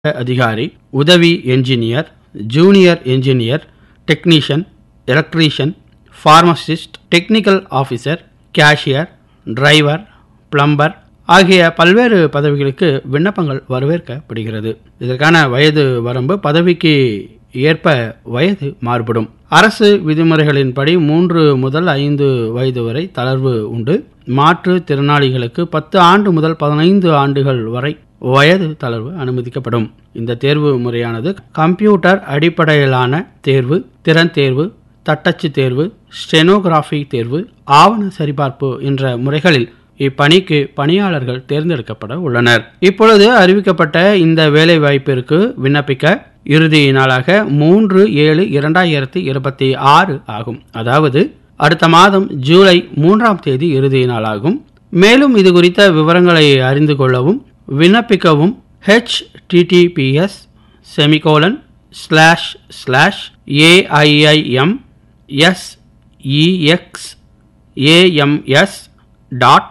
அதிகாரி உதவி engineer junior engineer technician electrician pharmacist technical officer cashier driver plumber ஆகிய பல்வேறு பதவிகளுக்கு விண்ணப்பங்கள் வரவேற்கப்படுகிறது இதற்கான வயது வரம்பு பதவிக்கு ஏற்ப வயது மாறுபடும் அரசு விதிமுறைகளின்படி மூன்று முதல் ஐந்து வயது வரை தளர்வு உண்டு மாற்றுத் திறனாளிகளுக்கு பத்து ஆண்டு முதல் பதினைந்து ஆண்டுகள் வரை வயது தளர்வு அனுமதிக்கப்படும் இந்த தேர்வு முறையானது கம்ப்யூட்டர் அடிப்படையிலான தேர்வு திறன் தேர்வு தட்டச்சு தேர்வு ஸ்டெனோகிராஃபி தேர்வு ஆவண சரிபார்ப்பு என்ற முறைகளில் இப்பணிக்கு பணியாளர்கள் தேர்ந்தெடுக்கப்பட உள்ளனர் இப்பொழுது அறிவிக்கப்பட்ட இந்த வேலை வாய்ப்பிற்கு விண்ணப்பிக்க இறுதி நாளாக மூன்று ஏழு இரண்டாயிரத்தி இருபத்தி ஆறு ஆகும் அதாவது அடுத்த மாதம் ஜூலை மூன்றாம் தேதி இறுதி நாளாகும் மேலும் இது குறித்த விவரங்களை அறிந்து கொள்ளவும் விண்ணப்பிக்கவும் https semicolon slash slash AIIM SEX AMS dot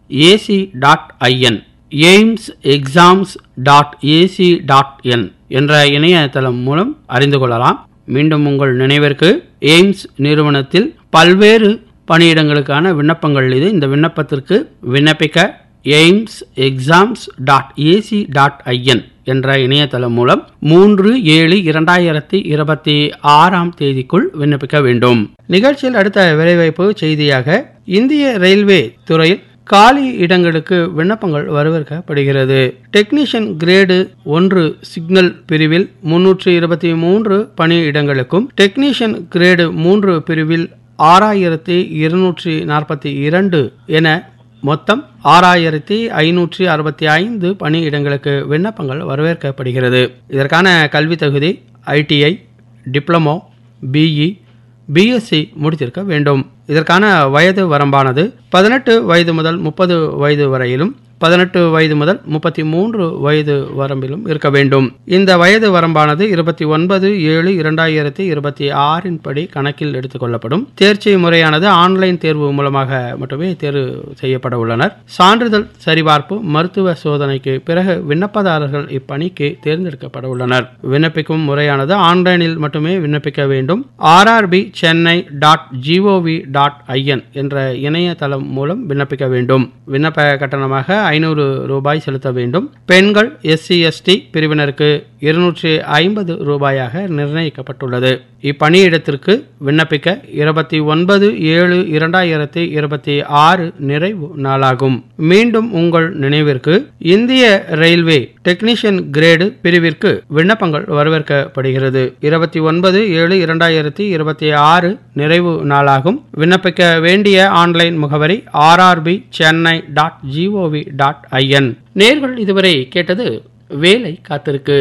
AC dot IN AIIMS exams dot AC dot N என்ற இணையதளம் மூலம் அறிந்து கொள்ளலாம் மீண்டும் உங்கள் நினைவிற்கு எய்ம்ஸ் நிறுவனத்தில் பல்வேறு பணியிடங்களுக்கான விண்ணப்பங்கள் இது இந்த விண்ணப்பத்திற்கு விண்ணப்பிக்க AIIMS exams dot AC dot IN என்ற இணையதளம் மூலம் மூன்று ஏழு இரண்டாயிரத்தி இருபத்தி ஆறாம் தேதிக்குள் விண்ணப்பிக்க வேண்டும் நிகழ்ச்சியில் அடுத்த வேலைவாய்ப்பு செய்தியாக இந்திய ரயில்வே துறையில் காலி இடங்களுக்கு விண்ணப்பங்கள் வரவேற்கப்படுகிறது டெக்னீஷியன் கிரேடு ஒன்று சிக்னல் பிரிவில் முன்னூற்றி இருபத்தி மூன்று பணியிடங்களுக்கும் டெக்னீஷியன் கிரேடு மூன்று பிரிவில் ஆறாயிரத்தி இருநூற்றி நாற்பத்தி இரண்டு என மொத்தம் ஆறாயிரத்தி ஐநூற்றி அறுபத்தி ஐந்து பணியிடங்களுக்கு விண்ணப்பங்கள் வரவேற்கப்படுகிறது இதற்கான கல்வி தகுதி ஐடிஐ டிப்ளமோ பிஇ பிஎஸ்சி முடித்திருக்க வேண்டும் இதற்கான வயது வரம்பானது பதினெட்டு வயது முதல் முப்பது வயது வரையிலும் பதினெட்டு வயது முதல் முப்பத்தி மூன்று வயது வரம்பிலும் இருக்க வேண்டும் இந்த வயது வரம்பானது இருபத்தி ஒன்பது ஏழு இரண்டாயிரத்தி இருபத்தி ஆறின் படி கணக்கில் எடுத்துக்கொள்ளப்படும் தேர்ச்சி முறையானது ஆன்லைன் தேர்வு மூலமாக மட்டுமே தேர்வு செய்யப்பட உள்ளனர் சான்றிதழ் சரிபார்ப்பு மருத்துவ சோதனைக்கு பிறகு விண்ணப்பதாரர்கள் இப்பணிக்கு தேர்ந்தெடுக்கப்பட உள்ளனர் விண்ணப்பிக்கும் முறையானது ஆன்லைனில் மட்டுமே விண்ணப்பிக்க வேண்டும் RRB Chennai dot GOV dot IN என்ற இணையதளம் மூலம் விண்ணப்பிக்க வேண்டும் விண்ணப்ப கட்டணமாக ஐநூறு ரூபாய் செலுத்த வேண்டும் பெண்கள் எஸ்சி எஸ்டி பிரிவினருக்கு இருநூற்றி ஐம்பது ரூபாயாக நிர்ணயிக்கப்பட்டுள்ளது இப்பணியிடத்திற்கு விண்ணப்பிக்க இருபத்தி ஒன்பது ஏழு இரண்டாயிரத்தி இருபத்தி ஆறு நிறைவு நாளாகும் மீண்டும் உங்கள் நினைவிற்கு இந்திய ரயில்வே டெக்னீஷியன் கிரேடு பிரிவிற்கு விண்ணப்பங்கள் வரவேற்கப்படுகிறது இருபத்தி ஒன்பது ஏழு இரண்டாயிரத்தி இருபத்தி ஆறு நிறைவு நாளாகும் விண்ணப்பிக்க வேண்டிய ஆன்லைன் முகவரி RRB Chennai dot GOV dot IN நேர்கள் இதுவரை கேட்டது வேலை காத்திருக்கு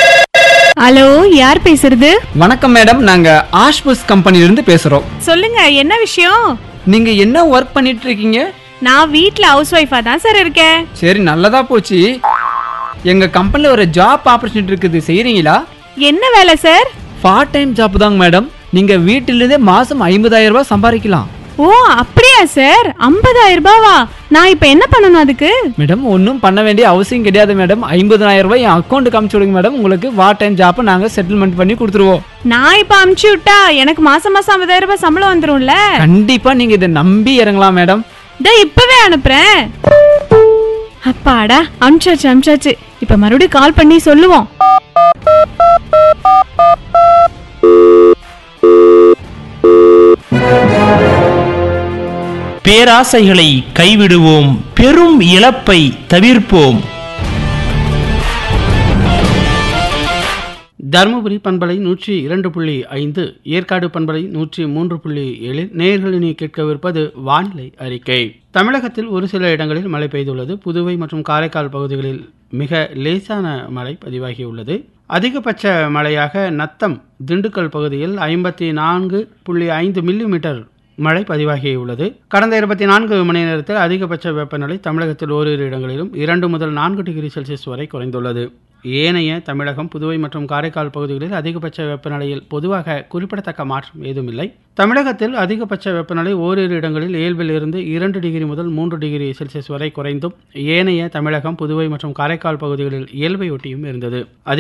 ஹலோ யார் பேசுறது வணக்கம் மேடம் நாங்க ஆஷ்புஸ் கம்பெனில இருந்து பேசுறோம் சொல்லுங்க என்ன விஷயம் நீங்க என்ன ஒர்க் பண்ணிட்டு இருக்கீங்க நான் வீட்ல ஹவுஸ் ஒய்ஃபா தான் சார் இருக்கேன் சரி நல்லதா போச்சு எங்க கம்பெனில ஒரு ஜாப் ஆப்பர்ச்சுனிட்டி இருக்குது செய்றீங்களா என்ன வேலை சார் பார்ட் டைம் ஜாப் தாங்க மேடம் நீங்க வீட்டிலிருந்தே மாசம் ஐம்பதாயிரம் ரூபாய் சம்பாதிக்கலாம் ஓ அப்படியா சார் ஐம்பதாயிரம் ரூபாவா நான் இப்ப என்ன பண்ணணும் அதுக்கு மேடம் ஒன்றும் பண்ண வேண்டிய அவசியம் கிடையாது மேடம் ஐம்பதாயிரம் ரூபாய் என் அக்கௌண்ட்டுக்கு அமுச்சு விடுங்க மேடம் உங்களுக்கு பார்ட் டைம் ஜாப்பை நாங்கள் செட்டில்மெண்ட் பண்ணி கொடுத்துருவோம் நான் இப்ப அமுச்சு விட்டா எனக்கு மாசம் மாசம் ஐம்பதாயிரம் ரூபாய் சம்பளம் வந்துரும்ல கண்டிப்பா நீங்க இதை நம்பி இறங்கலாம் மேடம் இதோ இப்பவே அனுப்புறேன் அப்பாடா அனுப்பிச்சாச்சு அனுப்பிச்சாச்சு இப்ப மறுபடியும் கால் பண்ணி சொல்லுவோம் பேராசைகளை கைவிடுவோம் பெரும் இழப்பை தவிர்ப்போம் தருமபுரி பண்பலை நூற்றி இரண்டு புள்ளி ஐந்து ஏற்காடு பண்பலை நூற்றி மூன்று புள்ளி ஏழில் நேர்களினி கேட்கவிருப்பது வானிலை அறிக்கை தமிழகத்தில் ஒரு சில இடங்களில் மழை பெய்துள்ளது புதுவை மற்றும் காரைக்கால் பகுதிகளில் மிக லேசான மழை பதிவாகியுள்ளது அதிகபட்ச மழையாக நத்தம் திண்டுக்கல் பகுதியில் ஐம்பத்தி நான்கு புள்ளி ஐந்து மில்லிமீட்டர் மழை பதிவாகியுள்ளது கடந்த இருபத்தி நான்கு மணி நேரத்தில் அதிகபட்ச வெப்பநிலை தமிழகத்தில் ஓரிரு இடங்களிலும் இரண்டு முதல் நான்கு டிகிரி செல்சியஸ் வரை குறைந்துள்ளது ஏனைய தமிழகம் புதுவை மற்றும் காரைக்கால் பகுதிகளில் அதிகபட்ச வெப்பநிலையில் பொதுவாக குறிப்பிடத்தக்க மாற்றம் ஏதுமில்லை தமிழகத்தில் அதிகபட்ச வெப்பநிலை ஓரிரு இடங்களில் இயல்பில் இருந்து இரண்டு டிகிரி முதல் மூன்று டிகிரி செல்சியஸ் வரை குறைந்தும் ஏனைய தமிழகம் புதுவை மற்றும் காரைக்கால் பகுதிகளில் இயல்பை ஒட்டியும் இருந்தது அதிக